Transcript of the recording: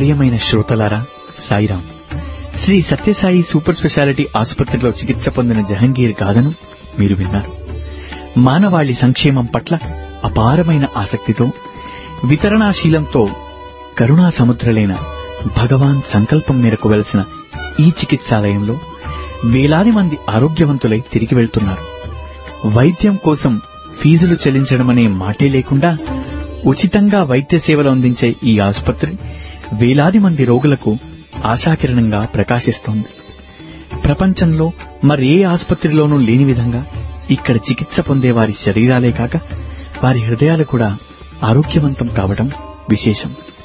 ప్రియమైన శ్రోతలారా Sairam Shri Sathya Sai super speciality ఆసుపత్రిలో చికిత్స పొందిన జహంగీర్ గాథను మీరు విన్నారు మానవాళి సంక్షేమం పట్ల అపారమైన ఆసక్తితో వితరణాశీలంతో కరుణా సముద్రలైన భగవాన్ సంకల్పం మేరకు వెలిసిన ఈ చికిత్సాలయంలో వేలాది మంది ఆరోగ్యవంతులై తిరిగి వెళ్తున్నారు వైద్యం కోసం ఫీజులు చెల్లించడమనే మాటే లేకుండా ఉచితంగా వైద్య సేవలు అందించే ఈ ఆసుపత్రి వేలాది మంది రోగులకు ఆశాకిరణంగా ప్రకాశిస్తోంది ప్రపంచంలో మరే ఆసుపత్రిలోనూ లేని విధంగా ఇక్కడ చికిత్స పొందే వారి శరీరాలే కాక వారి హృదయాలు కూడా ఆరోగ్యవంతం కావడం విశేషం